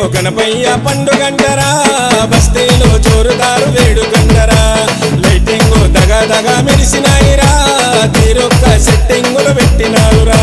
గణపయ్య పండుగంటరా బస్తీలో జోరుదారు వేడుకంటరా లైటింగ్ దగ దగ మెరిసినాయిరా తీరొక్క సెట్టింగులు పెట్టినారురా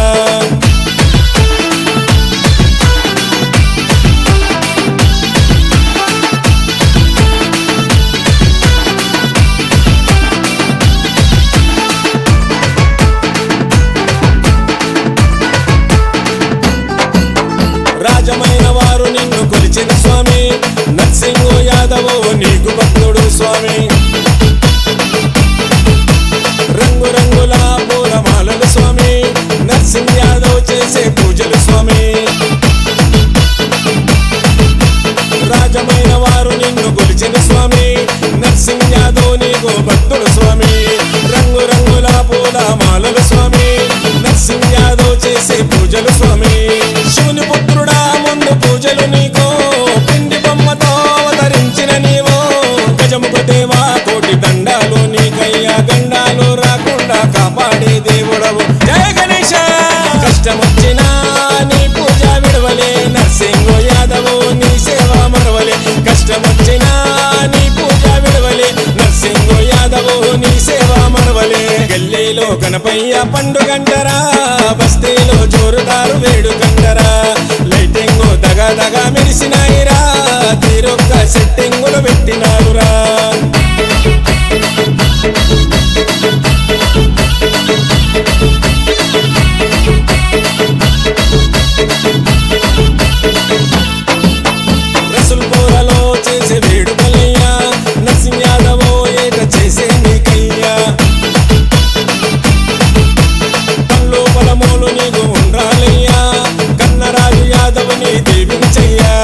రాజమైన వారు నిన్ను కొలిచిన స్వామి నర్సింగు యాదవు నీకు భక్తుడు స్వామి రంగు రంగుల పూలమాలలు స్వామి నర్సింగ్ యాదవ్ చేసే పూజలు స్వామి రాజమైన వారు నిన్ను కొలిచిన స్వామి నర్సింగ్ యాదవ్ నీకు భక్తుడు స్వామి రంగు రంగుల పూల మాలలు స్వామి నర్సింగ్ యాదవ్ చేసే పూజలు స్వామి శివుని పుత్రుడా ముందు పూజలు నీకో పిండి బొమ్మతో అవతరించిన నీవో గజముఖ దేవా కోటి దండాలు నీకయ్యా గండాలు రాకుండా కాపాడే దేవుడవు జయ గణేశ కష్టమొచ్చినా నీ పూజ విడవలే నర్సింగు యాదవు నీ సేవ మరవలే కష్టమొచ్చినా నీ పూజ విడవలే నర్సింగు యాదవు నీ సేవ మరవలే గల్లీలో గణపయ్య పండుగంటరా బస్తీలో జోరుదారు వేడుకంటరా లైటింగ్ దగ దగ మెరిసినాయిరా తీరొక్క సెట్టింగులు పెట్టినారురా రసుల్పూరలో చేసే వేడుకలయ్యా నరసింహ యాదవో ఏట చేసే నీకయ్యా పళ్ళు పొలములు నీకు ఉండాలయ్యా కన్నరాజు యాదవుని దీవించయ్యా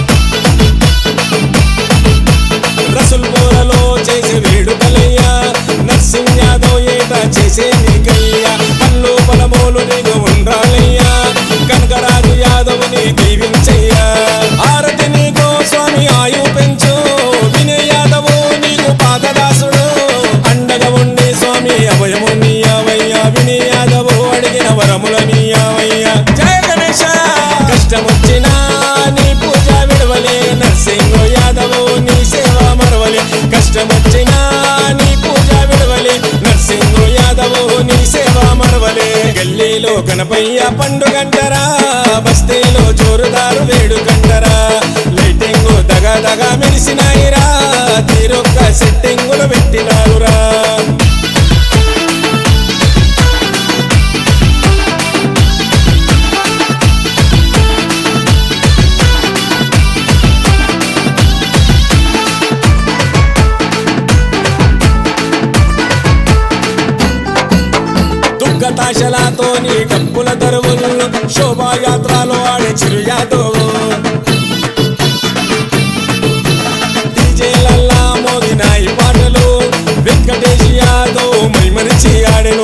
రసుల్పూరలో చేసే వేడుకలయ్యా నర్సింగ్ యాదవ్ ఏట చేసే నీకయ్యా పళ్ళు పొలములు నీకు ఉండాలయ్యా కనకరాజు యాదవుని దీవించయ్యా ఆరతి నీకు స్వామి ఆయు పెంచు వినయ్ యాదవు నీకు పాదదాసుడు అండగా ఉండే స్వామి అభయము నీయవయ్యా వినయ్ యాదవు అడిగిన వరముల నీయవయ్యా జయ గణేశ కష్టమొచ్చినా నీ పూజ విడవలే నర్సింగు యాదవు నీ సేవ మరవలే కష్టమొచ్చినా నీ పూజ విడవలే నర్సింగు యాదవు నీ సేవ మరవలే గల్లీలో గణపయ్య పండుగంటరా బస్తీలో జోరుదారు వేడుకంటరా లైటింగ్ దగ దగ మెరిసినాయిరా తీరొక్క సెట్టింగులు పెట్టినారురా దుర్గతాశలతోని డప్పుల దరువులు శోభాయాత్రలో ఆడే చిరుయాదవు డీజేలల్లా మోగినాయి పాటలు వెంకటేష్ యాదవ్ మైమరిచి ఆడెను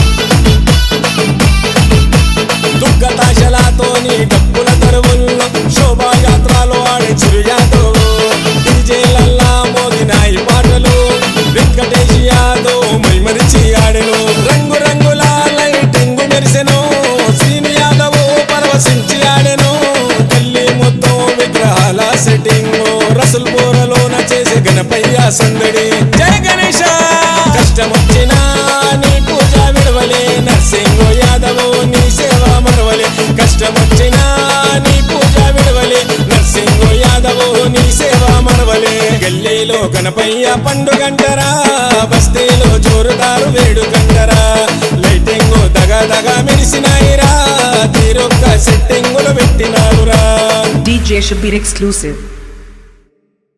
దుర్గతాశలతోని డప్పుల దరువుల్లో శోభాయాత్రలో ఆడే చిరుయాదవ్ డీజేలల్లా మోగినాయి పాటలు వెంకటేష్ యాదవ్ మైమరిచి ఆడెను రంగు రంగుల లైటింగు మెరిసెను సీని యాదవ్ పరవశించి ఆడెను తల్లి మొత్తం విగ్రహాల సెట్టింగ్ రసుల్ బోరలోన చేసే గణపయ్య సందడి జయ గణేశ కష్టమొచ్చినా నీ పూజ విడవలే నర్సింగు యాదవు నీ సేవ మరవలే కష్టమొచ్చినా నీ పూజ విడవలే నర్సింగు యాదవు నీ సేవ మరవలే గల్లీలో గణపయ్య పండుగంటరా బస్తీలో జోరుదారు వేడుకంటరా లైటింగ్ దగ దగ మెరిసినాయిరా తీరొక్క సెట్టింగులు పెట్టినారురా DJ Shabir exclusive.